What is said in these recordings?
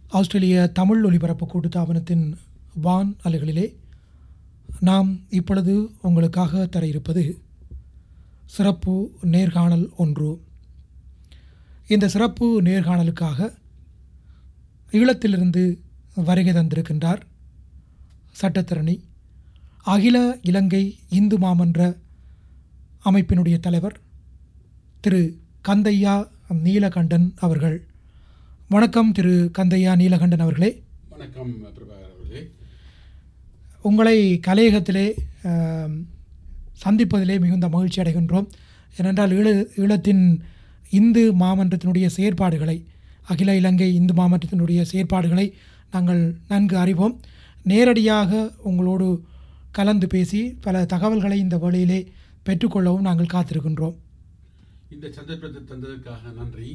ஆஸ்திரேலிய தமிழ் ஒலிபரப்பு கூட்டுத்தாபனத்தின் வான் அலைகளிலே நாம் இப்பொழுது உங்களுக்காக தர இருப்பது சிறப்பு நேர்காணல் ஒன்று இந்த சிறப்பு நேர்காணலுக்காக ஈழத்திலிருந்து வருகை தந்திருக்கின்றார் சட்டத்தரணி அகில இலங்கை இந்து மாமன்ற அமைப்பினுடைய தலைவர் திரு கந்தையா நீலகண்டன் அவர்கள் வணக்கம் திரு கந்தையா நீலகண்டன் அவர்களே வணக்கம் பிரபாகர் அவர்களே உங்களை கலையகத்திலே ஆம், சந்திப்பதிலே மிகுந்த மகிழ்ச்சி அடைகின்றோம் ஏனென்றால் ஈழ ஈழத்தின் இந்து மாமன்றத்தினுடைய செயற்பாடுகளை அகில இலங்கை இந்து மாமன்றத்தினுடைய செயற்பாடுகளை நாங்கள் நன்கு அறிவோம் நேரடியாக உங்களோடு கலந்து பேசி பல தகவல்களை இந்த வழியிலே பெற்றுக்கொள்ளவும் நாங்கள் காத்திருக்கின்றோம் இந்த சந்தர்ப்பத்தை தந்ததற்காக நன்றி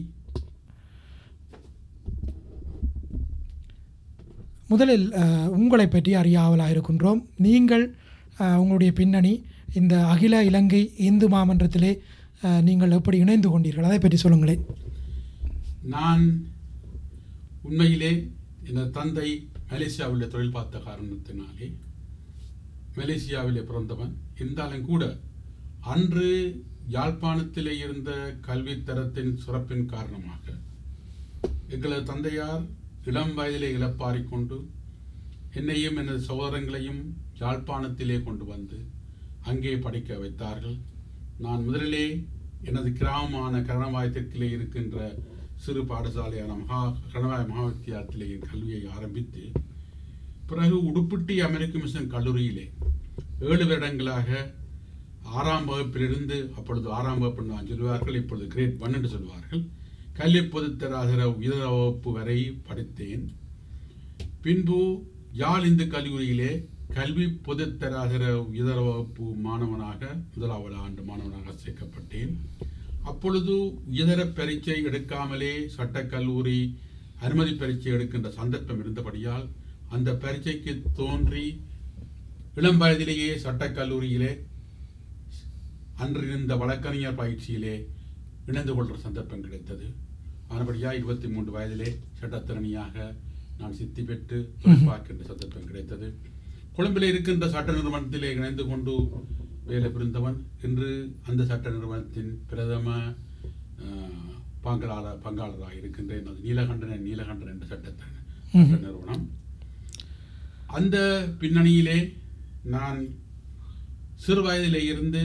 முதலில் அஹ், உங்களை பற்றி அறிய ஆவலாக இருக்கின்றோம் நீங்கள் அஹ், உங்களுடைய பின்னணி இந்த அகில இலங்கை இந்து மாமன்றத்திலே அஹ், நீங்கள் எப்படி இணைந்து கொண்டீர்கள் அதை பற்றி சொல்லுங்களேன் நான் உண்மையிலே எனது தந்தை மலேசியாவில் தொழில் பார்த்த காரணத்தினாலே மலேசியாவிலே பிறந்தவன் இருந்தாலும் கூட அன்று யாழ்ப்பாணத்திலே இருந்த கல்வித் தரத்தின் சிறப்பின் காரணமாக எங்களது தந்தையார் இளம் வயதிலே இழப்பாரிக் கொண்டு என்னையும் எனது சகோதரங்களையும் யாழ்ப்பாணத்திலே கொண்டு வந்து அங்கே படிக்க வைத்தார்கள் நான் முதலிலே எனது கிராமமான கரணவாயத்திற்கிலே இருக்கின்ற சிறு பாடசாலையான மகா கரணவாய மகாவித்தியாலயத்திலே என் கல்வியை ஆரம்பித்து பிறகு உடுப்பிட்டி அமெரிக்க மிஷன் கல்லூரியிலே ஏழு வருடங்களாக ஆறாம் வகுப்பிலிருந்து அப்பொழுது ஆறாம் வகுப்பு என்று நான் சொல்வார்கள் இப்பொழுது கிரேட் ஒன் என்று சொல்வார்கள் கல்வி பொதுத்தராதர உயர் வகுப்பு வரை படித்தேன் பின்பு யாழ் இந்து கல்லூரியிலே கல்வி பொதுத்தராதர உயர் வகுப்பு மாணவனாக முதலாவது ஆண்டு மாணவனாக சேர்க்கப்பட்டேன் அப்பொழுது உயர்தர பரீட்சை எடுக்காமலே சட்டக்கல்லூரி அனுமதி பரீட்சை எடுக்கின்ற சந்தர்ப்பம் இருந்தபடியால் அந்த பரீட்சைக்கு தோன்றி இளம் வயதிலேயே சட்டக்கல்லூரியிலே அன்றிருந்த வழக்கறிஞர் பயிற்சியிலே இணைந்து கொள்கிற சந்தர்ப்பம் கிடைத்தது ஆனபடியாக இருபத்தி மூன்று வயதிலே சட்டத்திறனியாக நான் சித்தி பெற்று தொழில் பார்க்கின்ற சந்தர்ப்பம் கிடைத்தது கொழும்பிலே இருக்கின்ற சட்ட நிறுவனத்திலே இணைந்து கொண்டு வேலை புரிந்தவன் இன்று அந்த சட்ட நிறுவனத்தின் பிரதம அஹ், பங்காளர் பங்காளராக இருக்கின்றேன் அது நீலகண்டன் நீலகண்டன் என்ற சட்ட சட்ட நிறுவனம் அந்த பின்னணியிலே நான் சிறு வயதிலே இருந்து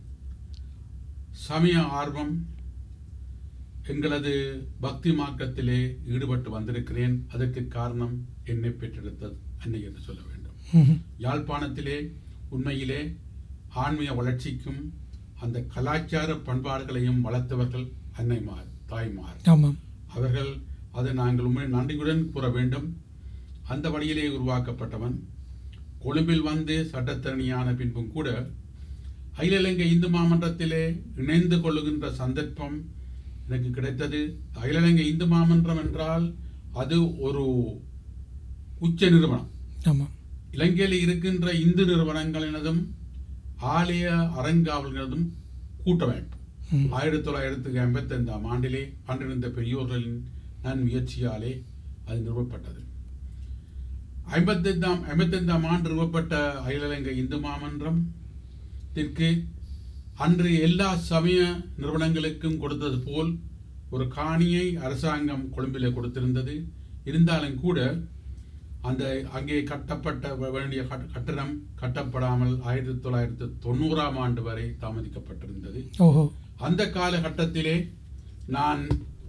சமய ஆர்வம் எங்களது பக்தி மார்க்கத்திலே ஈடுபட்டு வந்திருக்கிறேன் அதற்கு காரணம் என்னை பெற்றெடுத்த அன்னை என்று சொல்ல வேண்டும் ம்ஹும். யாழ்ப்பாணத்திலே உண்மையிலே ஆன்மீக வளர்ச்சிக்கும் அந்த கலாச்சார பண்பாடுகளையும் வளர்த்தவர்கள் அன்னைமார் தாய்மார் ஆமாம் அவர்கள் அதை நாங்கள் உண்மை நன்றியுடன் கூற வேண்டும் அந்த வழியிலே உருவாக்கப்பட்டவன் கொழும்பில் வந்து சட்டத்தரணியான பின்பும் கூட அகில இலங்கை இந்து மாமன்றத்திலே இணைந்து கொள்ளுகின்ற சந்தர்ப்பம் எனக்கு கிடைத்தது அகில இலங்கை இந்து மாமன்றம் என்றால் அது ஒரு உச்ச நிறுவனம் ஆமாம் இலங்கையில் இருக்கின்ற இந்து நிறுவனங்களினதும் ஆலய அறங்காவல்களதும் கூட்டமைப்பு ம். ஆயிரத்தி தொள்ளாயிரத்தி எண்பத்தி ஐந்தாம் ஆண்டிலே அன்றிருந்த பெரியோர்களின் நன் முயற்சியாலே அது நிறுவப்பட்டது ஐம்பத்தைந்தாம் ஐம்பத்தைந்தாம் ஆண்டு நிறுவப்பட்ட அகில இலங்கை இந்து மாமன்றம் திற்கு அன்று எல்லா சமய நிறுவனங்களுக்கும் கொடுத்தது போல் ஒரு காணியை அரசாங்கம் கொழும்பிலே கொடுத்திருந்தது இருந்தாலும் கூட அந்த அங்கே கட்டப்பட்ட வ- வேண்டிய கட்ட- கட்டடம் கட்டப்படாமல் ஆயிரத்தி தொள்ளாயிரத்தி தொண்ணூறாம் ஆண்டு வரை தாமதிக்கப்பட்டிருந்தது ஓஹோ அந்த காலகட்டத்திலே நான்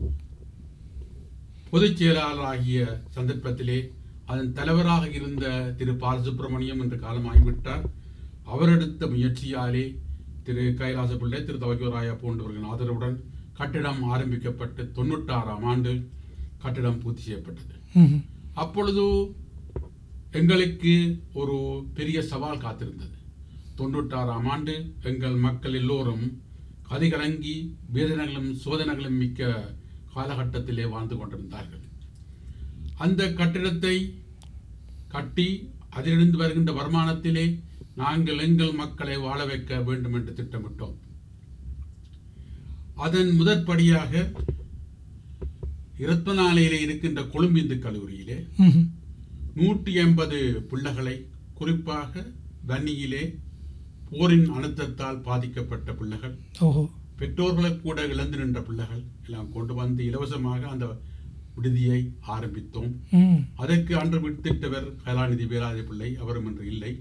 பொதுச் செயலாளராகிய சந்தர்ப்பத்திலே அதன் தலைவராக இருந்த திரு பாலசுப்ரமணியம் என்று காலமாகிவிட்டார் அவர் எடுத்த முயற்சியாலே திரு கைலாச பிள்ளை திரு தவக்கியராயா போன்றவர்களின் ஆதரவுடன் கட்டிடம் ஆரம்பிக்கப்பட்டு தொண்ணூற்றாறாம் ஆண்டு கட்டிடம் பூர்த்தி செய்யப்பட்டது ம்ஹும். அப்பொழுது எங்களுக்கு ஒரு பெரிய சவால் காத்திருந்தது தொண்ணூற்றாறாம் ஆண்டு எங்கள் மக்கள் எல்லோரும் கதிகலங்கி வேதனைகளும் சோதனைகளும் மிக்க காலகட்டத்திலே வாழ்ந்து கொண்டிருந்தார்கள் அந்த கட்டிடத்தை கட்டி அதிலிருந்து வருகின்ற வருமானத்திலே நாங்கள் எங்கள் மக்களை வாழ வைக்க வேண்டும் என்று திட்டமிட்டோம் அதன் முதற்படியாக இருபத்தினாலையிலே இருக்கின்ற கொழும்பு இந்து கல்லூரியிலே ம்ஹும். நூற்றி எண்பது பிள்ளைகளை குறிப்பாக வன்னியிலே போரின் அழுத்தத்தால் பாதிக்கப்பட்ட பிள்ளைகள் ஓஹோ பெற்றோர்களை கூட இழந்து நின்ற பிள்ளைகள் எல்லாம் கொண்டு வந்து இலவசமாக அந்த விடுதியை ஆரம்பித்தோம் ம் அதற்கு அன்று வித்திட்டவர் கலாநிதி வேலாதி பிள்ளை அவரும் இன்று இல்லை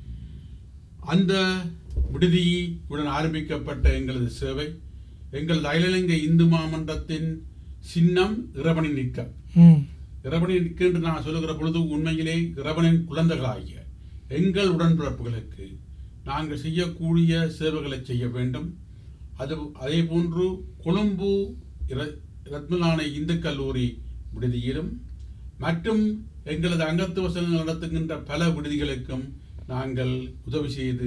அந்த விடுதியுடன் ஆரம்பிக்கப்பட்ட எங்களது சேவை எங்களது அயலிலங்கை இந்து மாமன்றத்தின் சின்னம் இறைவனின் நிற்க ம் இறைவனை நிற்கின்ற நான் சொல்லுகிற பொழுது உண்மையிலே இறைவனின் குழந்தைகளாகிய எங்கள் உடன்பிறப்புகளுக்கு நாங்கள் செய்யக்கூடிய சேவைகளை செய்ய வேண்டும் அது அதே போன்று கொழும்பு இர- ரத்மலானை இந்து கல்லூரி விடுதியிலும் மற்றும் எங்களது அங்கத்துவசங்கள் நடத்துகின்ற பல விடுதிகளுக்கும் நாங்கள் உதவி செய்து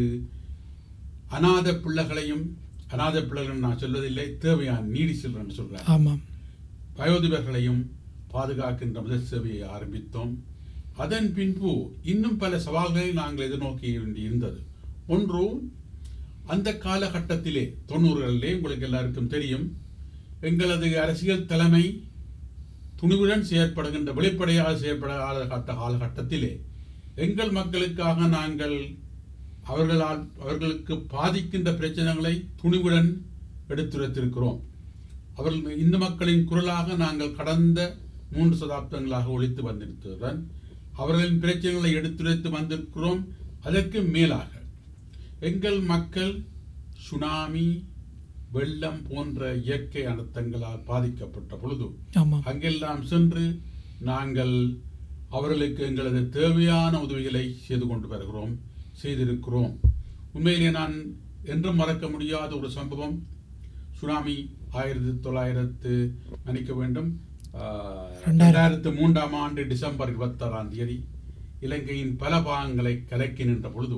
அநாத பிள்ளைகளையும் அநாத பிள்ளைகள் நான் சொல்வதில்லை தேவையான நீடி சில்றன் சொல்றேன் ஆமாம் வயோதிபர்களையும் பாதுகாக்கின்ற முதல் சேவையை ஆரம்பித்தோம் அதன் பின்பு இன்னும் பல சவால்களை நாங்கள் எதிர்நோக்கி இருந்தது ஒன்று அந்த காலகட்டத்திலே தொண்ணூறுகளிலே உங்களுக்கு எல்லாருக்கும் தெரியும் எங்களது அரசியல் தலைமை துணிவுடன் செயற்படுகின்ற வெளிப்படையாக செயற்படாத கட்ட காலகட்டத்திலே எங்கள் மக்களுக்காக நாங்கள் அவர்களால் அவர்களுக்கு பாதிக்கின்ற பிரச்சனைகளை துணிவுடன் எடுத்துரைத்திருக்கிறோம் அவர்கள் இந்து மக்களின் குரலாக நாங்கள் கடந்த மூன்று சதாப்தங்களாக ஒழித்து வந்திருக்கிறதுடன் அவர்களின் பிரச்சனைகளை எடுத்துரைத்து வந்திருக்கிறோம் அதற்கு மேலாக எங்கள் மக்கள் சுனாமி வெள்ளம் போன்ற இயற்கை அனர்த்தங்களால் பாதிக்கப்பட்ட பொழுது ஆமாம் அங்கெல்லாம் சென்று நாங்கள் அவர்களுக்கு எங்களது தேவையான உதவிகளை செய்து கொண்டு வருகிறோம் செய்திருக்கிறோம் உண்மையிலே நான் என்றும் மறக்க முடியாத ஒரு சம்பவம் சுனாமி ஆயிரத்தி தொள்ளாயிரத்து மன்னிக்க வேண்டும் ஆஹ், ரெண்டாயிரத்து மூன்றாம் ஆண்டு டிசம்பர் இருபத்தாறாம் தேதி இலங்கையின் பல பாகங்களை கலக்கி நின்ற பொழுது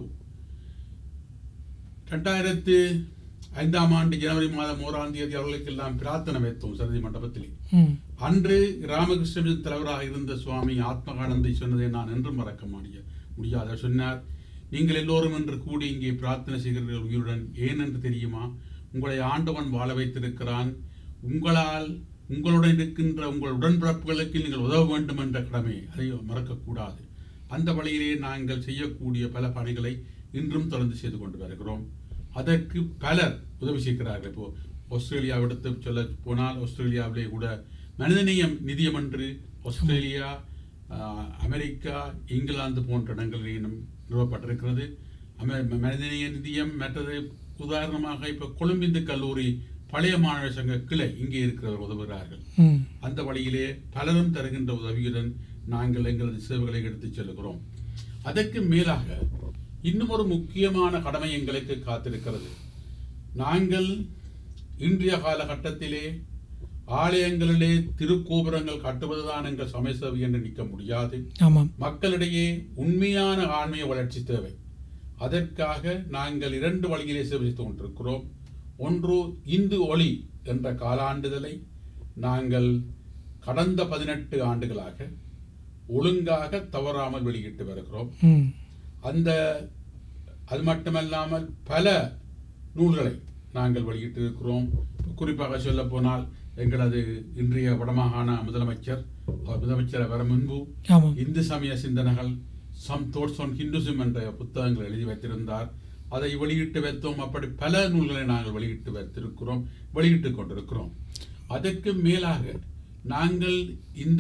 ரெண்டாயிரத்து ஐந்தாம் ஆண்டு ஜனவரி மாதம் ஓராம் தேதி அவர்களுக்கெல்லாம் பிரார்த்தனை வைத்தோம் சரதி மண்டபத்திலே ம் அன்று ராமகிருஷ்ண தலைவராக இருந்த சுவாமி ஆத்மகானந்தை சொன்னதை நான் என்றும் மறக்க முடிய முடியாது அவர் சொன்னார் நீங்கள் எல்லோரும் என்று கூடி இங்கே பிரார்த்தனை செய்கிறீர்கள் உயிருடன் ஏன் என்று தெரியுமா உங்களை ஆண்டவன் வாழ வைத்திருக்கிறான் உங்களால் உங்களுடன் இருக்கின்ற உங்கள் உடன்பிறப்புகளுக்கு நீங்கள் உதவ வேண்டும் என்ற கடமை அதை மறக்கக்கூடாது அந்த வழியிலே நாங்கள் செய்யக்கூடிய பல பணிகளை இன்றும் தொடர்ந்து செய்து கொண்டு வருகிறோம் அதற்கு பலர் உதவி செய்கிறார்கள் இப்போ ஆஸ்திரேலியா எடுத்து சொல்ல போனால் ஆஸ்திரேலியாவிலே கூட மனிதநேயம் நிதியம் என்று ஆஸ்திரேலியா ஆஹ், அமெரிக்கா இங்கிலாந்து போன்ற இடங்களிலும் நிறுவப்பட்டிருக்கிறது அமெ- மனிதநேய நிதியம் மற்றது உதாரணமாக இப்போ கொழும்பிந்து கல்லூரி பழைய மாணவர் சங்க கிளை இங்கே இருக்கிறவர் உதவுகிறார்கள் ம் அந்த வழியிலே பலரும் தருகின்ற உதவியுடன் நாங்கள் எங்களது சேவைகளை எடுத்துச் செல்கிறோம் அதற்கு மேலாக இன்னும் ஒரு முக்கியமான கடமை எங்களுக்கு காத்திருக்கிறது நாங்கள் இன்றைய காலகட்டத்திலே ஆலயங்களிலே திருக்கோபுரங்கள் கட்டுவதுதான் எங்கள் சமய சேவை என்று நிற்க முடியாது ஆமாம் மக்களிடையே உண்மையான ஆன்மீக வளர்ச்சி தேவை அதற்காக நாங்கள் இரண்டு வழியிலே சேவித்துக் கொண்டிருக்கிறோம் ஒன்று இந்து ஒளி என்ற காலாண்டுதலை நாங்கள் கடந்த பதினெட்டு ஆண்டுகளாக ஒழுங்காக தவறாமல் வெளியிட்டு வருகிறோம் ம் அந்த அது மட்டுமல்லாமல் பல நூல்களை நாங்கள் வெளியிட்டிருக்கிறோம் குறிப்பாக சொல்ல போனால் எங்களது இன்றைய வடமாகாண முதலமைச்சர் அவர் முதலமைச்சர் வர முன்பு ஆமாம் இந்து சமய சிந்தனைகள் சம் தோட்ஸ் ஆன் ஹிந்துசம் என்ற புத்தகங்கள் எழுதி வைத்திருந்தார் அதை வெளியிட்டு வைத்தோம் அப்படி பல நூல்களை நாங்கள் வெளியிட்டு வைத்திருக்கிறோம் வெளியிட்டுக் கொண்டிருக்கிறோம் அதற்கு மேலாக நாங்கள் இந்த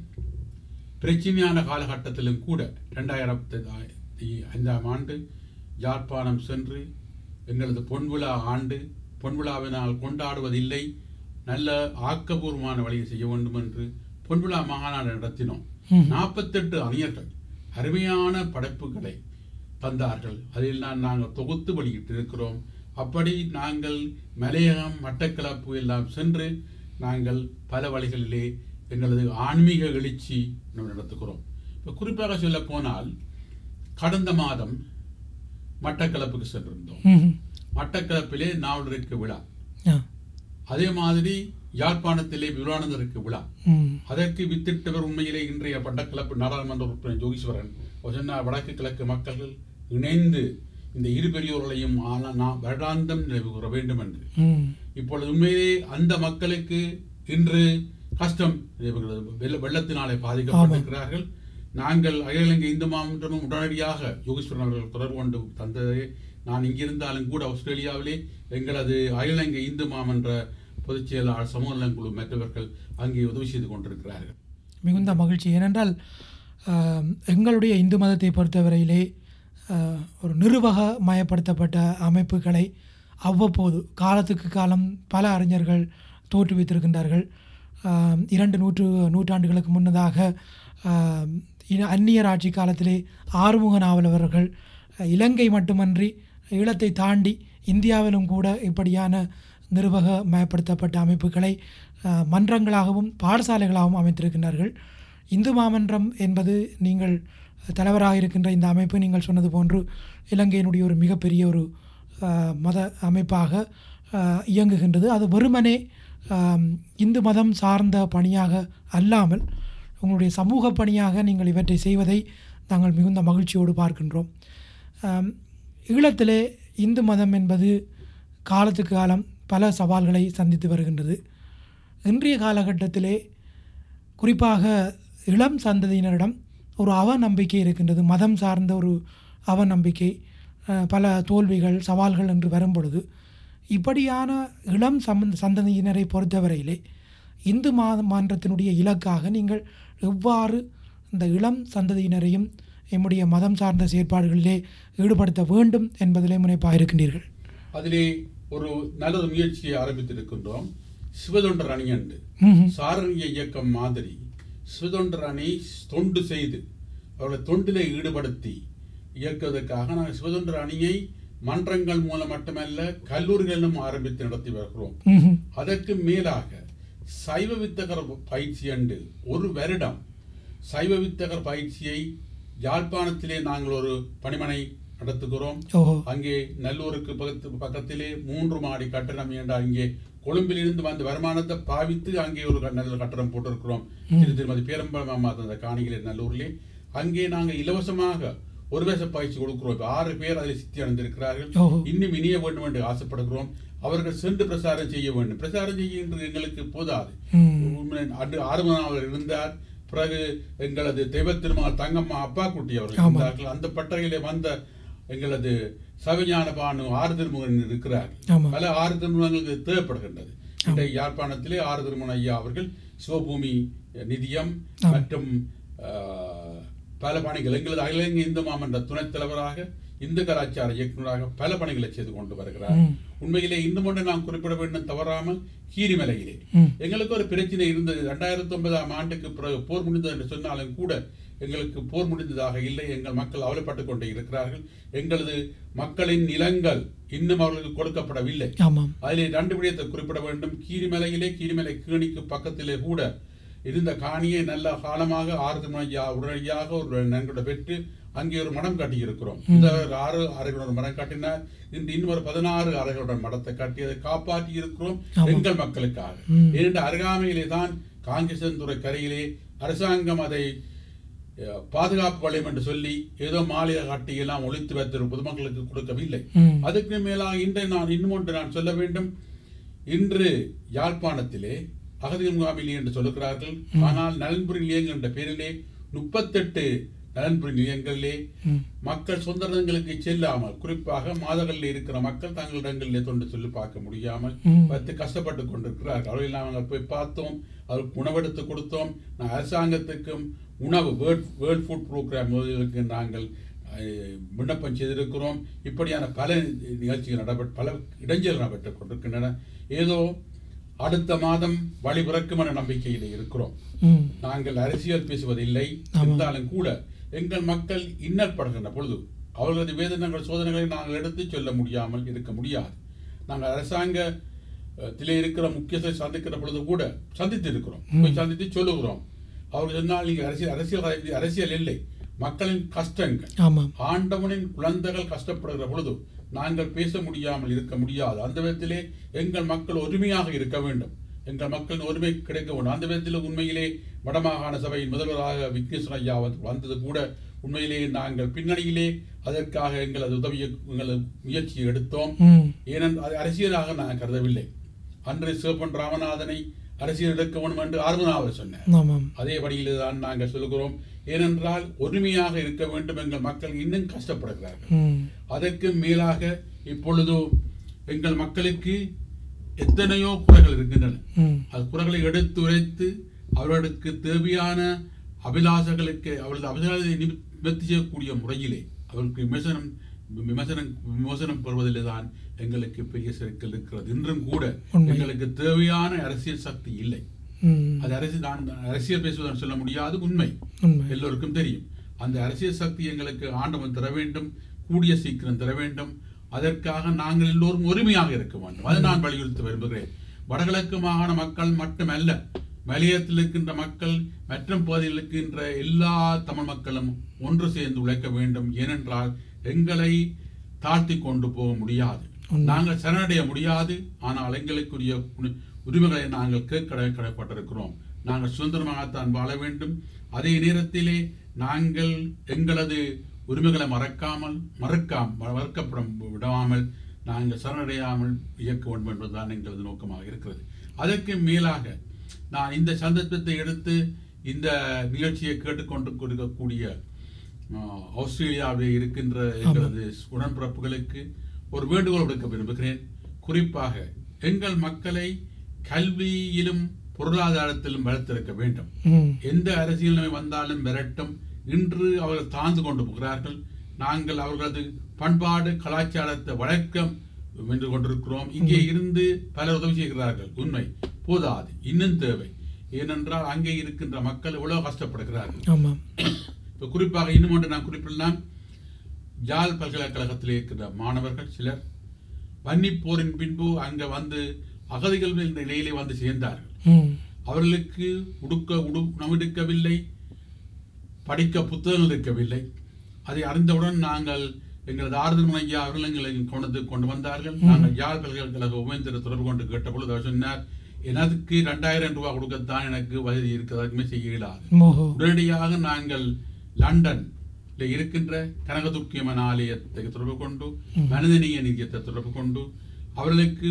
பிரச்சனையான காலகட்டத்திலும் கூட ரெண்டாயிரத்தி ஐந்தாம் ஆண்டு யாழ்ப்பாணம் சென்று எங்களது பொன்விழா ஆண்டு பொன்விழாவினால் கொண்டாடுவதில்லை நல்ல ஆக்கபூர்வமான வழியை செய்ய வேண்டும் என்று பொன்விழா மாநாடு நடத்தினோம் ம். நாற்பத்தெட்டு அறிஞர்கள் அருமையான படைப்புகளை தந்தார்கள் அதில் நான் நாங்கள் தொகுத்து வெளியிட்டிருக்கிறோம் அப்படி நாங்கள் மலையகம் மட்டக்களப்பு எல்லாம் சென்று நாங்கள் பல வழிகளிலே எங்களது ஆன்மீக எழுச்சி நாம் நடத்துகிறோம் இப்போ குறிப்பாக சொல்ல போனால் கடந்த மாதம் மட்டக்களப்புக்கு சென்றிருந்தோம் ம் மட்டக்களப்பிலே நாவலருக்கு விழா ஆ அதே மாதிரி யாழ்ப்பாணத்திலே விவேகானந்தருக்கு விழா ம் அதற்கு வித்திட்டவர் உண்மையிலே இன்றைய பட்டக்கிளப்பு நாடாளுமன்ற உறுப்பினர் ஜோகீஸ்வரன் அவர் சொன்னார் வடக்கு கிழக்கு மக்கள் இணைந்து இந்த இரு பெரியோர்களையும் ஆனா- நான் வருடாந்தம் நினைவு கூற வேண்டும் என்று ம் இப்பொழுது உண்மையிலே அந்த மக்களுக்கு இன்று கஷ்டம் இவர்களது வெள்ள வெள்ளத்தினாலே பாதிக்கப்பட்டிருக்கிறார்கள் நாங்கள் அகில இலங்கை இந்து மாவட்டமும் உடனடியாக யோகேஸ்வரன் அவர்கள் தொடர்பு கொண்டு தந்ததை நான் இங்கிருந்தாலும் கூட ஆஸ்திரேலியாவிலே எங்களது அகில இலங்கை இந்து மாமன்ற பொதுச் செயலாளர் சமூக நலக்குழு மற்றவர்கள் அங்கே உதவி செய்து கொண்டிருக்கிறார்கள் மிகுந்த மகிழ்ச்சி ஏனென்றால் ஆம், எங்களுடைய இந்து மதத்தை பொறுத்தவரையிலே ஆ, ஒரு நிர்வாகமயப்படுத்தப்பட்ட அமைப்புகளை அவ்வப்போது காலத்துக்கு காலம் பல அறிஞர்கள் தோற்றுவித்திருக்கின்றார்கள் ஆம், இரண்டு நூற்று நூற்றாண்டுகளுக்கு முன்னதாக ஆம், இன- அந்நியர் ஆட்சி காலத்திலே ஆறுமுக நாவலவர்கள் இலங்கை மட்டுமன்றி ஈழத்தை தாண்டி இந்தியாவிலும் கூட இப்படியான நிர்வாகமயப்படுத்தப்பட்ட அமைப்புகளை ஆ, மன்றங்களாகவும் பாடசாலைகளாகவும் அமைத்திருக்கின்றார்கள் இந்து மாமன்றம் என்பது நீங்கள் தலைவராக இருக்கின்ற இந்த அமைப்பு நீங்கள் சொன்னது போன்று இலங்கையினுடைய ஒரு மிகப்பெரிய ஒரு ஆ, மத அமைப்பாக ஆ, இயங்குகின்றது அது வெறுமனே ஆம், இந்து மதம் சார்ந்த பணியாக அல்லாமல் உங்களுடைய சமூக பணியாக நீங்கள் இவற்றை செய்வதை நாங்கள் மிகுந்த மகிழ்ச்சியோடு பார்க்கின்றோம் ஆம், ஈழத்திலே இந்து மதம் என்பது காலத்துக்கு காலம் பல சவால்களை சந்தித்து வருகின்றது இன்றைய காலகட்டத்திலே குறிப்பாக இளம் சந்ததியினரிடம் ஒரு அவநம்பிக்கை இருக்கின்றது மதம் சார்ந்த ஒரு அவநம்பிக்கை அஹ், பல தோல்விகள் சவால்கள் என்று வரும்பொழுது இப்படியான இளம் சம்பந்த சந்ததியினரை பொறுத்தவரையிலே இந்து மா மாற்றத்தினுடைய இலக்காக நீங்கள் எவ்வாறு இந்த இளம் சந்ததியினரையும் எம்முடைய மதம் சார்ந்த செயற்பாடுகளிலே ஈடுபடுத்த வேண்டும் என்பதிலே முனைப்பாக இருக்கின்றீர்கள் அதிலே ஒரு நல்ல ஒரு முயற்சியை ஆரம்பித்திருக்கின்றோம் சிவதொண்டர் அணி என்று ம்ஹும். சாரணிய இயக்கம் மாதிரி சிவதொண்டர் அணி தொண்டு செய்து அவர்களை தொண்டிலே ஈடுபடுத்தி இயக்குவதற்காக நாங்கள் சிவதொண்டர் அணியை மன்றங்கள் மூலம் மட்டுமல்ல கல்லூரிகளிலும் ஆரம்பித்து நடத்தி வருகிறோம் ம்ஹும். அதற்கு மேலாக சைவ வித்தகர் பயிற்சி என்று ஒரு வருடம் சைவ வித்தகர் பயிற்சியை யாழ்ப்பாணத்திலே நாங்கள் ஒரு பணிமனை நடத்துகிறோம் ஓஹோ அங்கே நல்லூருக்கு பக்கத்து பக்கத்திலே மூன்று மாடி கட்டணம் என்றால் அங்கே கொழும்பிலிருந்து வந்த வருமானத்தை பாவித்து அங்கே ஒரு க- நல்ல கட்டடம் போட்டிருக்கிறோம் திரு திருமதி பேரம்பலம் அந்த காணிகளே நல்லூரிலே அங்கே நாங்கள் இலவசமாக ஒரு வேச பயிற்சி கொடுக்கிறோம் இப்ப ஆறு பேர் அதில் சித்தி அடைந்திருக்கிறார்கள் ஓஹோ. இன்னும் இனிய வேண்டும் என்று ஆசைப்படுகிறோம் அவர்கள் சென்று பிரசாரம் செய்ய வேண்டும் பிரசாரம் செய்கின்றது எங்களுக்கு போதாது ம். உண்மை, அன்று ஆறுமணம் அவர் இருந்தார் பிறகு எங்களது தெய்வ திருமகள் தங்கம்மா அப்பா குட்டி அவர்கள் ஆமா. இருந்தார்கள் அந்த பட்டறையிலே வந்த எங்களது சவிஞான பானு ஆறு திருமுகன் இருக்கிறார் ஆமா. பல ஆறு திருமுகங்களுக்கு தேவைப்படுகின்றது இன்றைய யாழ்ப்பாணத்திலே ஆறு திருமண ஐயா அவர்கள் சிவபூமி நிதியம் ஆமா. மற்றும் ஆஹ், பல பணிகள் எங்களது அகில இலங்கை இந்து மாமன்ற துணைத் தலைவராக இந்து கலாச்சார இயக்குநராக பல பணிகளை செய்து கொண்டு வருகிறார் ம். உண்மையிலே இன்னும் ஒன்று நாம் குறிப்பிட வேண்டும் தவறாமல் கீரிமலையிலே ம். எங்களுக்கு ஒரு பிரச்சனை இருந்தது ரெண்டாயிரத்தி ஒன்பதாம் ஆண்டுக்கு பிறகு போர் முடிந்தது என்று சொன்னாலும் கூட எங்களுக்கு போர் முடிந்ததாக இல்லை எங்கள் மக்கள் அவலப்பட்டுக் கொண்டே இருக்கிறார்கள் எங்களது மக்களின் நிலங்கள் இன்னும் அவர்களுக்கு கொடுக்கப்படவில்லை ஆமாம் அதிலே ரெண்டு விடயத்தை குறிப்பிட வேண்டும் கீரிமலையிலே கீரிமலை கேணிக்கு பக்கத்திலே கூட இருந்த காணியை நல்ல காலமாக ஆறு மணியா உடனடியாக ஒரு நன்கொடை பெற்று அங்கே ஒரு மடம் கட்டி இருக்கிறோம் இந்த ஆறு அறைகளுடன் ஒரு மடம் கட்டினார் இன்று இன்னும் ஒரு பதினாறு அறைகளுடன் மடத்தை கட்டி அதை காப்பாற்றி இருக்கிறோம் ஆமா. எங்கள் மக்களுக்காக ம். இரண்டு அருகாமையிலே தான் காங்கேசன்துறை கரையிலே அரசாங்கம் அதை அஹ், பாதுகாப்பு வளையம் என்று சொல்லி ஏதோ மாலையை காட்டி எல்லாம் ஒழித்து வைத்து பொதுமக்களுக்கு கொடுக்கவில்லை ம். அதுக்கு மேலாக இன்று நான் இன்னும் ஒன்று நான் சொல்ல வேண்டும் இன்று யாழ்ப்பாணத்திலே அகதிகள் முகாமிலே என்று சொல்லுகிறார்கள் ஆனால் நலன்புரி நிலையங்கள் என்ற பெயரிலே முப்பத்தெட்டு நலன்புரி நிலையங்களிலே ம். மக்கள் சொந்த இடங்களுக்கு செல்லாமல் குறிப்பாக மாதங்களில் இருக்கிற மக்கள் தங்கள் இடங்களிலே தொண்டு சொல்லி பார்க்க முடியாமல் ம். பத்து கஷ்டப்பட்டு கொண்டிருக்கிறார்கள் அவையில் நாங்கள் போய் பார்த்தோம் அவருக்கு உணவெடுத்து கொடுத்தோம் நான் அரசாங்கத்துக்கும் உணவு வேர்ல்ட் வேர்ல்ட் ஃபுட் ப்ரோக்ராம் முதலுக்கு நாங்கள் அஹ், விண்ணப்பம் செய்திருக்கிறோம் இப்படியான பல நிகழ்ச்சிகள் நடைபெற்று பல இடைஞ்சல் நடைபெற்றுக் கொண்டிருக்கின்றன ஏதோ அடுத்த மாதம் வழிபிறக்கும் என்ற நம்பிக்கையில் இருக்கிறோம் ம். நாங்கள் அரசியல் பேசுவதில்லை ஆமா. இருந்தாலும் கூட எங்கள் மக்கள் இன்னற்படுகின்ற பொழுது அவர்களது வேதனைகள் சோதனைகளை நாங்கள் எடுத்து சொல்ல முடியாமல் இருக்க முடியாது நாங்கள் அரசாங்க அஹ், திலே இருக்கிற முக்கியத்தை சந்திக்கிற பொழுது கூட சந்தித்து இருக்கிறோம் போய் சந்தித்து சொல்லுகிறோம் அவர்கள் சொன்னால் நீங்க அரசியல் அரசியல் அரசியல் இல்லை மக்களின் கஷ்டங்கள் ஆமாம் ஆண்டவனின் குழந்தைகள் கஷ்டப்படுகிற பொழுது நாங்கள் பேச முடியாமல் இருக்க முடியாது அந்த விதத்திலே எங்கள் மக்கள் ஒருமையாக இருக்க வேண்டும் எங்கள் மக்களின் ஒருமை கிடைக்க வேண்டும் அந்த விதத்தில் உண்மையிலே வடமாகாண சபையின் முதல்வராக விக்னேஸ்வர ஐயா வந்து- வந்தது கூட உண்மையிலே நாங்கள் பின்னணியிலே அதற்காக எங்களது உதவியை எங்களது முயற்சியை எடுத்தோம் ம். ஏனென்றால் அது அரசியலாக நான் கருதவில்லை அன்று சிவப்பன் ராமநாதனை அரசியல் எடுக்க வேண்டும் என்று ஆர்வனாக சொன்னார் ஆமாம் அதே வழியில் தான் நாங்கள் சொல்கிறோம் ஏனென்றால் ஒருமையாக இருக்க வேண்டும் எங்கள் மக்கள் இன்னும் கஷ்டப்படுகிறார்கள் ம் அதற்கு மேலாக இப்பொழுது எங்கள் மக்களுக்கு எத்தனையோ குறைகள் இருக்கின்றன ம் அது குறைகளை எடுத்துரைத்து அவர்களுக்கு தேவையான அபிலாஷங்களுக்கு அவர்களது அபிலாஷத்தை நிவ- நிவர்த்தி செய்யக்கூடிய முறையிலே அவர்களுக்கு விமர்சனம் விமர்சனம் விமர்சனம் பெறுவதிலே தான் எங்களுக்கு பெரிய சிக்கல் இருக்கிறது இன்றும் கூட உண்மை. எங்களுக்கு தேவையான அரசியல் சக்தி இல்லை ம் அது அரசியல் நான் அரசியல் பேசுவதன் சொல்ல முடியாது உண்மை உண்மை எல்லோருக்கும் தெரியும் அந்த அரசியல் சக்தி எங்களுக்கு ஆண்டவன் தர வேண்டும் கூடிய சீக்கிரம் தர வேண்டும் அதற்காக நாங்கள் எல்லோரும் ஒருமையாக இருக்க வேண்டும் அதை நான் வலியுறுத்த விரும்புகிறேன் வடகிழக்கு மாகாண மக்கள் மட்டுமல்ல மலையத்தில் இருக்கின்ற மக்கள் மற்றும் பகுதியில் இருக்கின்ற எல்லா தமிழ் மக்களும் ஒன்று சேர்ந்து உழைக்க வேண்டும் ஏனென்றால் எங்களை தாழ்த்தி கொண்டு போக முடியாது உண்மை. நாங்கள் சரணடைய முடியாது ஆனால் எங்களுக்குரிய உரி- உரிமைகளை நாங்கள் கேட்க கடமைப்பட்டிருக்கிறோம் நாங்கள் சுதந்திரமாகத்தான் வாழ வேண்டும் அதே நேரத்திலே நாங்கள் எங்களது உரிமைகளை மறக்காமல் மறக்காம மறக்கப்பட விடாமல் நாங்கள் சரணடையாமல் இயக்க வேண்டும் என்பதுதான் எங்களது நோக்கமாக இருக்கிறது அதற்கு மேலாக நான் இந்த சந்தர்ப்பத்தை எடுத்து இந்த நிகழ்ச்சியை கேட்டுக்கொண்டு கொடுக்கக்கூடிய ஆஹ், ஆஸ்திரேலியாவில் இருக்கின்ற எங்களது உடன்பிறப்புகளுக்கு ஒரு வேண்டுகோள் விடுக்க விரும்புகிறேன் குறிப்பாக எங்கள் மக்களை கல்வியிலும் பொருளாதாரத்திலும் வளர்த்திருக்க வேண்டும் ம் எந்த அரசியல் நிலைமை வந்தாலும் விரட்டும் இன்று அவர்கள் தாழ்ந்து கொண்டு போகிறார்கள் நாங்கள் அவர்களது பண்பாடு கலாச்சாரத்தை வளர்க்க வென்று கொண்டிருக்கிறோம் இங்கே இருந்து பலர் உதவி செய்கிறார்கள் உண்மை போதாது இன்னும் தேவை ஏனென்றால் அங்கே இருக்கின்ற மக்கள் எவ்வளவு கஷ்டப்படுகிறார்கள் ஆமாம் இப்போ குறிப்பாக இன்னும் ஒன்று நான் குறிப்பிடலாம் யாழ் பல்கலைக்கழகத்தில் இருக்கின்ற மாணவர்கள் சிலர் வன்னிப் போரின் பின்பு அங்கே வந்து அகதிகள் என்ற நிலையிலே வந்து சேர்ந்தார்கள் ம் அவர்களுக்கு உடுக்க உடு உணவெடுக்கவில்லை படிக்க புத்தகங்கள் இருக்கவில்லை அதை அறிந்தவுடன் நாங்கள் எங்களது ஆறுதல் ஐயா அவர்கள் எங்களை கொண்டு கொண்டு வந்தார்கள் நாங்கள் யாழ் பல்கலைக்கழக உபேந்திர தொடர்பு கொண்டு கேட்டபொழுது அவர் சொன்னார் எனக்கு ரெண்டாயிரம் ரூபாய் கொடுக்கத்தான் எனக்கு வசதி இருக்கிறதுக்குமே செய்ய இயலாது ஓஹோ உடனடியாக நாங்கள் லண்டன் இருக்கின்ற கனகதுர்க்கியம்மன் ஆலயத்தை தொடர்பு கொண்டு மனிதநேய நிதியத்தை தொடர்பு கொண்டு அவர்களுக்கு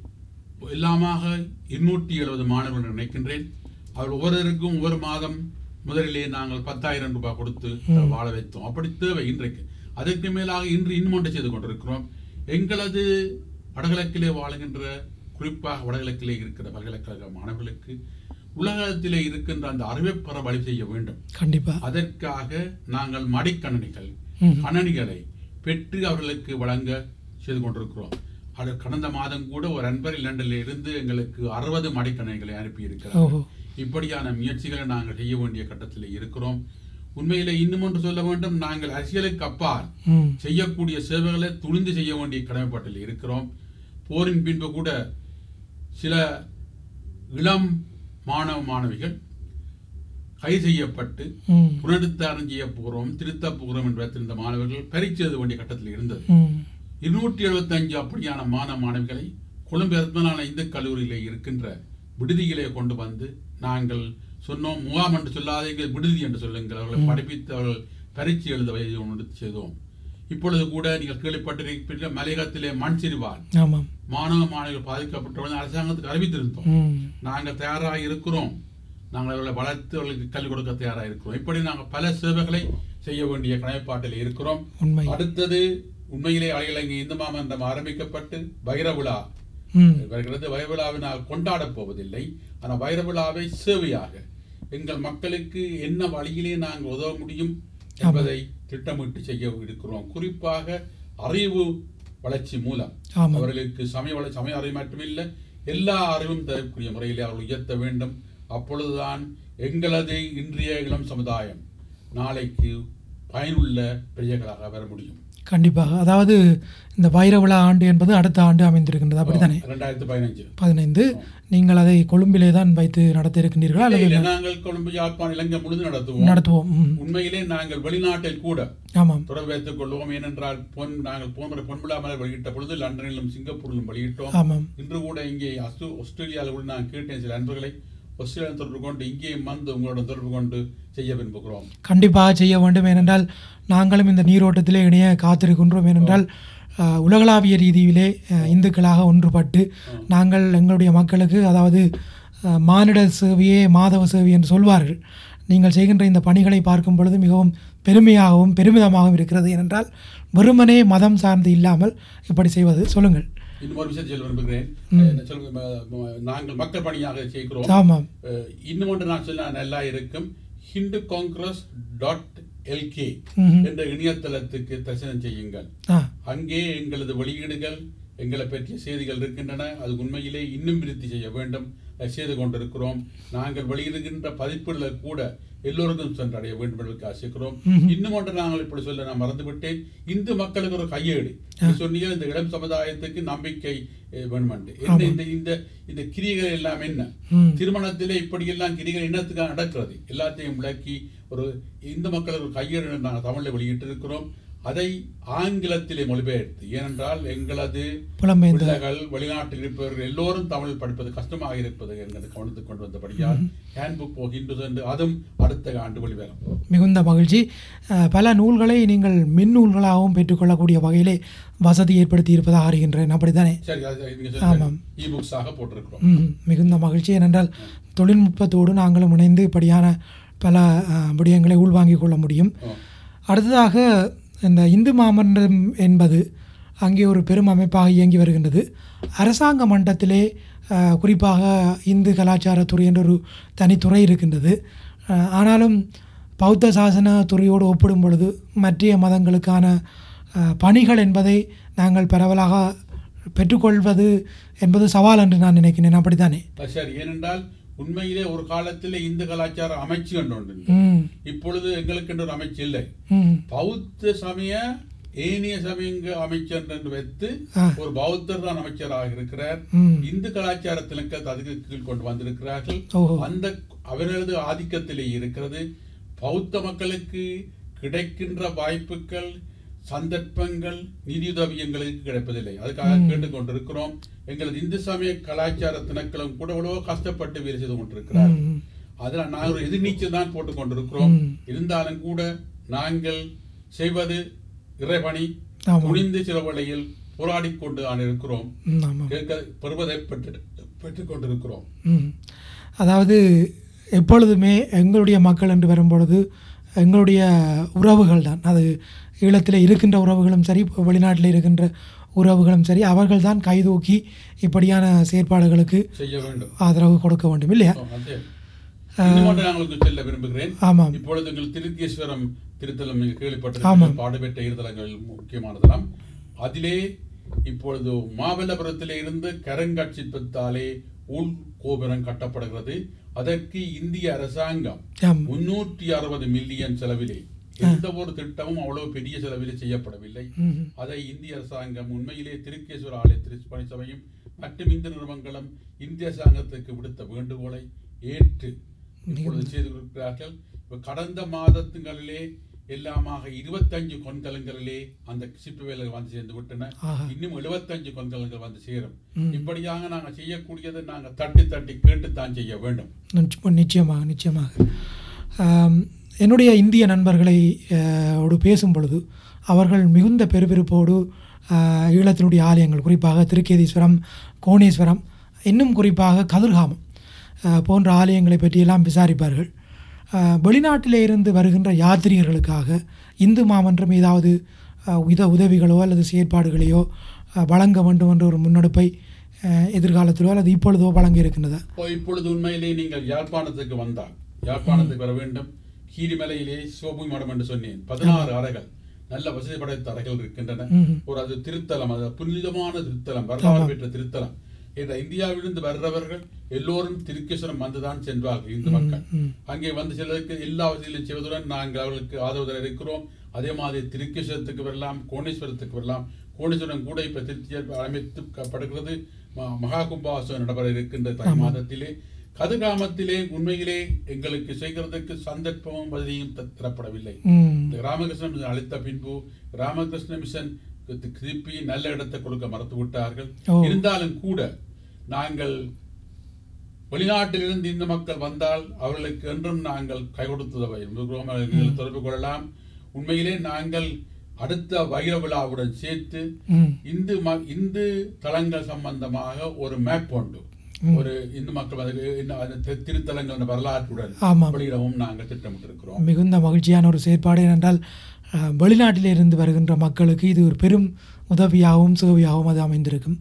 எல்லாமாக இருநூற்றி எழுபது மாணவர்கள் நினைக்கின்றேன் அவர் ஒவ்வொருவருக்கும் ஒவ்வொரு மாதம் முதலிலே நாங்கள் பத்தாயிரம் ரூபாய் கொடுத்து வாழ வைத்தோம் அப்படி தேவை இன்றைக்கு அதற்கு மேலாக இன்று இன்னும் ஒன்றை செய்து கொண்டிருக்கிறோம் எங்களது வடகிழக்கிலே வாழுகின்ற குறிப்பாக வடகிழக்கிலே இருக்கிற பல்கலைக்கழக மாணவர்களுக்கு உலகத்திலே இருக்கின்ற அந்த அறிவை பெற வழி செய்ய வேண்டும் கண்டிப்பா அதற்காக நாங்கள் மடிக்கணனிகள் ம் கணனிகளை பெற்று அவர்களுக்கு வழங்க செய்து கொண்டிருக்கிறோம் அது கடந்த மாதம் கூட ஒரு அன்பர் லண்டனில் இருந்து எங்களுக்கு அறுபது மடிக்கணனிகளை அனுப்பி இருக்கிறார் ஓஹோ இப்படியான முயற்சிகளை நாங்கள் செய்ய வேண்டிய கட்டத்தில் இருக்கிறோம் உண்மையிலே இன்னும் ஒன்று சொல்ல வேண்டும் நாங்கள் அரசியலுக்கு அப்பால் ம் செய்யக்கூடிய சேவைகளை துணிந்து செய்ய வேண்டிய கடமைப்பாட்டில் இருக்கிறோம் போரின் பின்பு கூட சில இளம் மாணவ மாணவிகள் கைது செய்யப்பட்டு ம் புனருத்தாரம் செய்ய போகிறோம் திருத்த போகிறோம் என்று வைத்திருந்த மாணவர்கள் பரீட்சை எழுத வேண்டிய கட்டத்தில் இருந்தது ம் இருநூற்றி எழுபத்தஞ்சு அப்படியான மாணவ மாணவிகளை கொழும்பு ரத்மலான இந்து கல்லூரியிலே இருக்கின்ற விடுதியிலே கொண்டு வந்து நாங்கள் சொன்னோம் முகாம் என்று சொல்லாதீங்க விடுதி என்று சொல்லுங்கள் அவர்களை படிப்பித்து அவர்கள் பரீட்சை எழுத வயது செய்தோம் இப்பொழுது கூட நீங்கள் கேள்விப்பட்டிருக்கின்ற மலையகத்திலே மண் சரிவால் ஆமாம் மாணவ மாணவிகள் பாதிக்கப்பட்டவுடன் அரசாங்கத்துக்கு அறிவித்திருந்தோம் ம் நாங்கள் தயாராக இருக்கிறோம் நாங்கள் அவர்களை வளர்த்து அவர்களுக்கு கல்வி கொடுக்க தயாராக இருக்கிறோம் இப்படி நாங்கள் பல சேவைகளை செய்ய வேண்டிய கடமைப்பாட்டில் இருக்கிறோம் உண்மை அடுத்தது உண்மையிலே அலையிலங்கை இந்து மாமன்றம் ஆரம்பிக்கப்பட்டு வைர விழா ம் வருகிறது வைர விழாவை நாங்கள் கொண்டாடப் போவதில்லை ஆனால் வைர விழாவை சேவையாக எங்கள் மக்களுக்கு என்ன வழியிலே நாங்கள் உதவ முடியும் என்பதை திட்டமிட்டு செய்ய இருக்கிறோம் குறிப்பாக அறிவு வளர்ச்சி மூலம் ஆமாம் அவர்களுக்கு சமய வள சமய அறிவு மட்டுமில்லை எல்லா அறிவும் தரக்கூடிய முறையிலே அவர்கள் உயர்த்த வேண்டும் அப்பொழுதுதான் எங்களது இன்றைய இளம் சமுதாயம் நாளைக்கு பயனுள்ள பிரஜைகளாக வர முடியும் கண்டிப்பாக அதாவது இந்த வைர விழா ஆண்டு என்பது அடுத்த ஆண்டு அமைந்திருக்கின்றது அப்படித்தானே ரெண்டாயிரத்தி பதினஞ்சு பதினைந்து நீங்கள் அதை கொழும்பிலே தான் வைத்து நடத்த இருக்கின்றீர்களா அல்லது இல்லை, நாங்கள் கொழும்பு யாழ்ப்பாணம் இலங்கை முழுது நடத்துவோம் நடத்துவோம் ம் உண்மையிலே நாங்கள் வெளிநாட்டில் கூட ஆமாம் தொடர்பு வைத்துக் கொள்வோம் ஏனென்றால் பொன் நாங்கள் போன்ற பொன்விழா மலர் வெளியிட்ட பொழுது லண்டனிலும் சிங்கப்பூரிலும் வெளியிட்டோம் ஆமாம் இன்று கூட இங்கே அஸ்து ஆஸ்திரேலியாவில் கூட நான் கேட்டேன் சில நண்பர்களை ஆஸ்திரேலியா தொடர்பு கொண்டு இங்கேயும் வந்து உங்களோட தொடர்பு கொண்டு செய்ய விரும்புகிறோம் கண்டிப்பாக செய்ய வேண்டும் ஏனென்றால் நாங்களும் இந்த நீரோட்டத்திலே இணைய காத்திருக்கின்றோம் ஏனென்றால் அஹ், உலகளாவிய ரீதியிலே அஹ், இந்துக்களாக ஒன்றுபட்டு நாங்கள் எங்களுடைய மக்களுக்கு அதாவது அஹ், மானிட சேவையே மாதவ சேவை என்று சொல்வார்கள் நீங்கள் செய்கின்ற இந்த பணிகளை பார்க்கும் பொழுது மிகவும் பெருமையாகவும் பெருமிதமாகவும் இருக்கிறது ஏனென்றால் வெறுமனே மதம் சார்ந்து இல்லாமல் இப்படி செய்வது சொல்லுங்கள் இன்னும் ஒரு விஷயத்தை சொல்ல விரும்புகிறேன் என்ன சொல்லுங்க, ம- ம- நாங்கள் மக்கள் பணியாக செய்கிறோம் ஆமாம் அஹ், இன்னும் ஒன்று நான் சொன்ன நல்லா இருக்கும் ஹிந்து காங்கிரஸ் டாட் எல்கே ம்ஹும். என்ற இணையதளத்துக்கு தரிசனம் செய்யுங்கள் ஆ அங்கே எங்களது வெளியீடுகள் எங்களை பற்றிய செய்திகள் இருக்கின்றன அது உண்மையிலே இன்னும் விருத்தி செய்ய வேண்டும் அதை செய்து கொண்டிருக்கிறோம் நாங்கள் வெளியிடுகின்ற பதிப்புகளை கூட எல்லோருக்கும் சென்றடைய வேண்டும் என்று ஆசிக்கிறோம் இன்னும் ஒன்று நாங்கள் இப்படி சொல்ல நான் மறந்துவிட்டேன் இந்து மக்களுக்கு ஒரு கையேடு நீ சொன்னீங்க இந்த இளம் சமுதாயத்துக்கு நம்பிக்கை அஹ், வேணுமென்று என்ன இந்த இந்த இந்த கிரிகள் எல்லாம் என்ன ம் திருமணத்திலே இப்படியெல்லாம் கிரிகள் என்னத்துக்காக நடக்கிறது எல்லாத்தையும் விளக்கி ஒரு இந்து மக்களுக்கு ஒரு கையேடு நாங்கள் தமிழில் வெளியிட்டிருக்கிறோம் அதை ஆங்கிலத்திலே மொழிபெயர்த்து ஏனென்றால் எங்களது புலம்பெயர்ந்த பிள்ளைகள் வெளிநாட்டில் இருப்பவர்கள் எல்லோரும் தமிழ் படிப்பது கஷ்டமாக இருப்பது என்கிறது கவனத்துக்கு கொண்டு வந்தபடியால் ஹேண்ட்புக் போகின்றது என்று அதுவும் அடுத்த ஆண்டு வெளிவரும் மிகுந்த மகிழ்ச்சி அஹ், பல நூல்களை நீங்கள் மின் நூல்களாகவும் பெற்றுக்கொள்ளக்கூடிய வகையிலே வசதி ஏற்படுத்தி இருப்பதாக அறிகின்றேன் அப்படித்தானே சரி அது நீங்க ஆமாம். இ புக்ஸாக போட்டிருக்கிறோம் ம் மிகுந்த மகிழ்ச்சி ஏனென்றால் தொழில்நுட்பத்தோடு நாங்களும் இணைந்து இப்படியான பல அஹ், விடயங்களை உள்வாங்கிக் கொள்ள முடியும் ஓ. அடுத்ததாக இந்த இந்து மாமன்றம் என்பது அங்கே ஒரு பெரும் அமைப்பாக இயங்கி வருகின்றது அரசாங்க மன்றத்திலே அஹ், குறிப்பாக இந்து கலாச்சாரத்துறை என்ற ஒரு தனித்துறை இருக்கின்றது அஹ், ஆனாலும் பௌத்த சாசன துறையோடு ஒப்பிடும் பொழுது மற்ற மதங்களுக்கான அஹ், பணிகள் என்பதை நாங்கள் பரவலாக பெற்றுக்கொள்வது என்பது சவால் என்று நான் நினைக்கிறேன் அப்படித்தானே அது சரி ஏனென்றால் உண்மையிலே ஒரு காலத்திலே இந்து கலாச்சார அமைச்சு என்று ஒன்று இருந்தது. ம் இப்பொழுது எங்களுக்கு என்று ஒரு அமைச்சு இல்லை ம் பௌத்த சமய ஏனைய சமயங்க அமைச்சர் என்று வைத்து ஆ. ஒரு பௌத்தர் தான் அமைச்சராக இருக்கிறார் ம் இந்து கலாச்சாரத்திற்கு அதுக்கு கீழ் கொண்டு வந்திருக்கிறார்கள் ஓஹோ அந்த அவர்களது ஆதிக்கத்திலே இருக்கிறது பௌத்த மக்களுக்கு கிடைக்கின்ற வாய்ப்புகள் சந்தர்ப்பங்கள் நிதியுதவி எங்களுக்கு கிடைப்பதில்லை அதுக்காக கேட்டுக்கொண்டிருக்கிறோம் எங்களது இந்து சமய கலாச்சார திணைக்களம் கூட எவ்வளவோ கஷ்டப்பட்டு வேலை செய்து கொண்டிருக்கிறார் ம், ம். அதுல நான் ஒரு எதிர்நீச்சல் தான் போட்டுக் கொண்டிருக்கிறோம் ம். இருந்தாலும் கூட நாங்கள் செய்வது இறைபணி ஆமாம். துணிந்து சில வேளையில் போராடிக் கொண்டு தான் இருக்கிறோம் ம், ஆமாம் கேட்க பெறுவதை பெற்று பெற்றுக் கொண்டிருக்கிறோம் ம். அதாவது எப்பொழுதுமே எங்களுடைய மக்கள் என்று வரும்பொழுது எங்களுடைய உறவுகள் தான் அது ஈழத்தில் இருக்கின்ற உறவுகளும் சரி வெளிநாட்டில் இருக்கின்ற உறவுகளும் சரி அவர்கள் தான் கைதூக்கி இப்படியான செயற்பாடுகளுக்கு செய்ய வேண்டும் ஆதரவு கொடுக்க வேண்டும் இல்லையா ஓ, அதே. இன்னும் ஒன்று நான் உங்களுக்கு சொல்ல விரும்புகிறேன் ஆமாம் இப்பொழுது எங்கள் திருக்கேஸ்வரம் திருத்தலம் நீங்கள் ஆமாம். கேள்விப்பட்டிருக்கீங்க பாடுபெற்ற இருதலங்கள் முக்கியமானதெல்லாம் அதிலே இப்பொழுது மாமல்லபுரத்திலே இருந்து கரங்கட்சிப்பத்தாலே உள் கோபுரம் கட்டப்படுகிறது அதற்கு இந்திய அரசாங்கம் ஆம் முன்னூற்றி அறுபது மில்லியன் செலவிலே எந்த ஒரு திட்டமும் அவ்வளவு பெரிய செலவிலே செய்யப்படவில்லை ம், ம். அதை இந்திய அரசாங்கம் உண்மையிலே திருக்கேஸ்வர ஆலய திருப்பணி சபையும் மற்றும் இந்து நிறுவனங்களும் இந்திய அரசாங்கத்துக்கு விடுத்த வேண்டுகோளை ஏற்று இப்பொழுது செய்திருக்கிறார்கள் இப்ப கடந்த மாதத்துகளிலே எல்லாமாக இருபத்தஞ்சு கொண்கலங்களிலே அந்த சிற்ப வேலைகள் வந்து சேர்ந்து விட்டன ஆஹா. இன்னும் எழுபத்தஞ்சு கொண்கலங்கள் வந்து சேரும் ம். இப்படியாக நாங்கள் செய்யக்கூடியதை நாங்கள் தட்டி தட்டி கேட்டுத்தான் செய்ய வேண்டும் நிச்ச- நிச்சயமாக நிச்சயமாக ஆம், என்னுடைய இந்திய நண்பர்களை அஹ், ஓடு பேசும் பொழுது அவர்கள் மிகுந்த பெருவிருப்போடு அஹ், ஈழத்தினுடைய ஆலயங்கள் குறிப்பாக திருக்கேதீஸ்வரம் கோணேஸ்வரம் இன்னும் குறிப்பாக கதிர்காமம் அஹ், போன்ற ஆலயங்களை பற்றியெல்லாம் விசாரிப்பார்கள் அஹ், வெளிநாட்டிலே இருந்து வருகின்ற யாத்திரிகர்களுக்காக இந்து மாமன்றம் ஏதாவது அஹ், உத உதவிகளோ அல்லது செயற்பாடுகளையோ அஹ், வழங்க வேண்டும் என்ற ஒரு முன்னெடுப்பை அஹ், எதிர்காலத்திலோ அல்லது இப்பொழுதோ வழங்க இருக்கின்றதா இப்போ இப்பொழுது உண்மையிலே நீங்கள் யாழ்ப்பாணத்துக்கு வந்தால் யாழ்ப்பாணத்துக்கு வர வேண்டும் கீரிமலையிலே சிவபூமி மடம் என்று சொன்னேன் பதினாறு அறைகள் நல்ல வசதி படைத்த அறைகள் இருக்கின்றன ம்ஹும். ஒரு அது திருத்தலம் அது புனிதமான திருத்தலம் வரலாறு பெற்ற திருத்தலம் இந்த இந்தியாவிலிருந்து வர்றவர்கள் எல்லோரும் திருக்கேஸ்வரம் வந்துதான் சென்றார்கள் இந்து மக்கள் ம். அங்கே வந்து சிலருக்கு எல்லா வசதிகளையும் செய்வதுடன் நாங்கள் அவர்களுக்கு ஆதரவு தர இருக்கிறோம் அதே மாதிரி திருக்கேஸ்வரத்துக்கு வரலாம் கோணேஸ்வரத்துக்கு வரலாம் கோணேஸ்வரம் கூட இப்ப திருச்சி அமைத்துப்படுகிறது ம- மகா கும்பாசம் நடைபெற இருக்கின்ற தை மாதத்திலே கதிர்காமத்திலே உண்மையிலே எங்களுக்கு செய்கிறதுக்கு சந்தர்ப்பமும் வசதியும் த- தரப்படவில்லை ம். இந்த ராமகிருஷ்ண மிஷன் அளித்த பின்பு ராமகிருஷ்ண மிஷன் தி- திருப்பி நல்ல இடத்தை கொடுக்க மறுத்து விட்டார்கள் ஓ. இருந்தாலும் கூட நாங்கள் வெளிநாட்டிலிருந்து இந்த மக்கள் வந்தால் அவர்களுக்கு என்றும் நாங்கள் கை கொடுத்ததை விரும்புகிறோம். அவர்களை தொடர்பு கொள்ளலாம் உண்மையிலே நாங்கள் அடுத்த வைர விழாவுடன் சேர்த்து ம். இந்து ம- இந்து தலங்கள் சம்பந்தமாக ஒரு மேப் உண்டு ஒரு இந்து மக்கள் அதுக்கு இன்னும் அது தி- திருத்தலங்கள் வரலாற்றுடன் ஆமாம் வெளியிடவும் நாங்கள் திட்டமிட்டிருக்கிறோம் மிகுந்த மகிழ்ச்சியான ஒரு செயற்பாடு ஏனென்றால் அஹ், வெளிநாட்டிலே இருந்து வருகின்ற மக்களுக்கு இது ஒரு பெரும் உதவியாகவும் சேவையாகவும் அது அமைந்திருக்கும்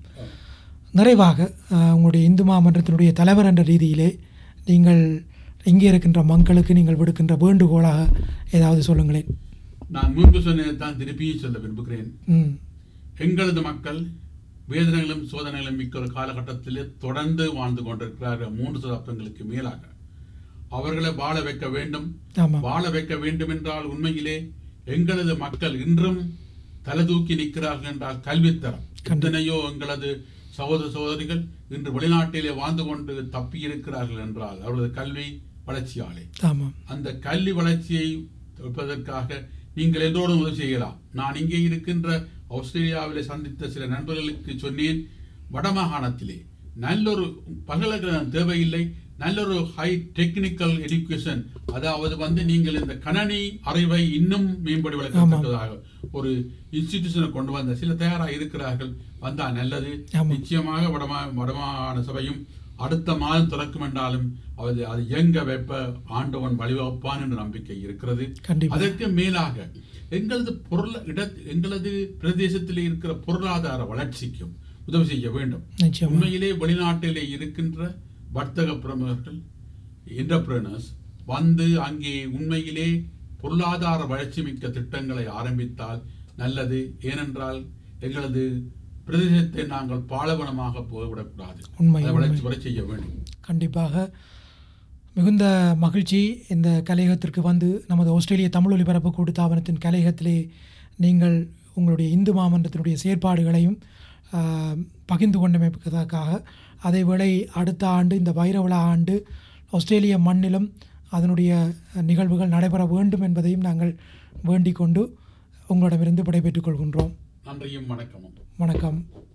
நிறைவாக அஹ், உங்களுடைய இந்து மாமன்றத்தினுடைய தலைவர் என்ற ரீதியிலே நீங்கள் இங்கே இருக்கின்ற மக்களுக்கு நீங்கள் விடுக்கின்ற வேண்டுகோளாக ஏதாவது சொல்லுங்களேன் நான் முன்பு சொன்னதை தான் திருப்பியும் சொல்ல விரும்புகிறேன் ம் எங்களது மக்கள் வேதனைகளும் சோதனைகளும் மிக்க ஒரு காலகட்டத்திலே தொடர்ந்து வாழ்ந்து கொண்டிருக்கிறார்கள் மூன்று சதப்தங்களுக்கு மேலாக அவர்களை வாழ வைக்க வேண்டும் ஆமாம் வாழ வைக்க வேண்டும் என்றால் உண்மையிலே எங்களது மக்கள் இன்றும் தலை தூக்கி நிற்கிறார்கள் என்றால் கல்வித்தரம் எத்தனையோ எங்களது சகோதர சகோதரிகள் இன்று வெளிநாட்டிலே வாழ்ந்து கொண்டு தப்பி இருக்கிறார்கள் என்றால் அவர்களது கல்வி வளர்ச்சியாலே ஆமாம் அந்த கல்வி வளர்ச்சியை வைப்பதற்காக நீங்கள் எல்லோரும் உதவி செய்யலாம் நான் இங்கே இருக்கின்ற ஆஸ்திரேலியாவிலே சந்தித்த சில நண்பர்களுக்கு சொன்னேன் வடமாகாணத்திலே நல்லொரு பல்கலைக்கழகம் தேவையில்லை நல்லொரு ஹை டெக்னிக்கல் எஜுகேஷன் அதாவது வந்து நீங்கள் இந்த கணனி அறிவை இன்னும் மேம்படி வளர்க்கத்தக்கதாக ஒரு இன்ஸ்டிடியூஷனை கொண்டு வந்த சில தயாராக இருக்கிறார்கள் வந்தா நல்லது ஆமாம். நிச்சயமாக வடமா வடமாகாண சபையும் அடுத்த மாதம் திறக்கும் என்றாலும் அது அது இயங்க வைப்ப ஆண்டவன் வழிவகுப்பான் என்ற நம்பிக்கை இருக்கிறது கண்டிப்பாக அதற்கு மேலாக எங்களது பொருள் இட எங்களது பிரதேசத்தில் இருக்கிற பொருளாதார வளர்ச்சிக்கும் உதவி செய்ய வேண்டும் நிச்சயமாக உண்மையிலே வெளிநாட்டிலே இருக்கின்ற வர்த்தக பிரமுகர்கள் என்டர்பிரனர்ஸ் வந்து அங்கே உண்மையிலே பொருளாதார வளர்ச்சி மிக்க திட்டங்களை ஆரம்பித்தால் நல்லது ஏனென்றால் எங்களது பிரதேசத்தை நாங்கள் பாலைவனமாக போய்விடக்கூடாது உண்மை, அதை வளர்ச்சி வர செய்ய வேண்டும் கண்டிப்பாக மிகுந்த மகிழ்ச்சி இந்த கலையகத்திற்கு வந்து நமது ஆஸ்திரேலிய தமிழ் ஒலிபரப்பு கூட்டுத்தாபனத்தின் கலையகத்திலே நீங்கள் உங்களுடைய இந்து மாமன்றத்தினுடைய செயற்பாடுகளையும் ஆஹ், பகிர்ந்து கொண்டமைப்பதற்காக அதேவேளை அடுத்த ஆண்டு இந்த வைரவிழா ஆண்டு ஆஸ்திரேலிய மண்ணிலும் அதனுடைய நிகழ்வுகள் நடைபெற வேண்டும் என்பதையும் நாங்கள் வேண்டிக் கொண்டு உங்களிடமிருந்து விடைபெற்றுக் கொள்கின்றோம் நன்றியும் வணக்கமும் வணக்கம்